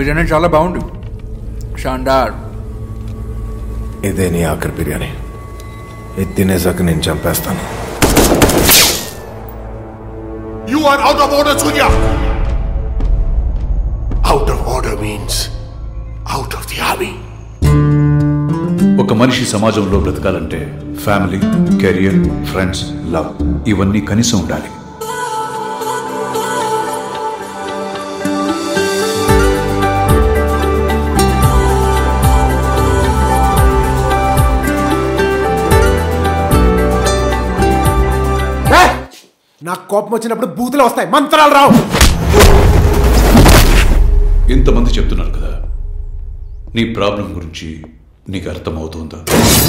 బిర్యానీ చాలా బాగుంది షాండార్ ఇదే నీ ఆఖరి బిర్యానీ ఇది తినేసాక నేను చంపేస్తాను You are out of order, Surya! Out of order means out of the army. ఒక మనిషి సమాజంలో బ్రతకాలంటే ఫ్యామిలీ కెరియర్ ఫ్రెండ్స్ లవ్ ఇవన్నీ కనీసం ఉండాలి నాకు కోపం వచ్చినప్పుడు బూతులు వస్తాయి మంత్రాలు రావు ఇంతమంది చెప్తున్నారు కదా నీ ప్రాబ్లం గురించి నీకు అర్థమవుతుందా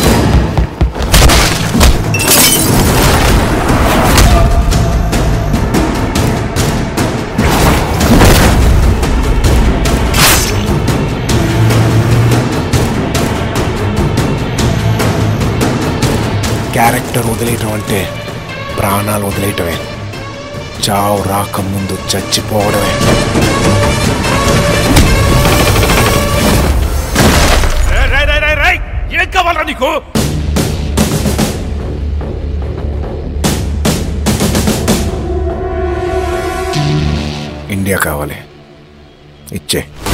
క్యారెక్టర్ వదిలేయటం అంటే ప్రాణాలు వదిలేయటమే చావు రాకముందు చచ్చిపోవడమే ఏం కావాలా నీకు ఇండియా కావాలి ఇచ్చే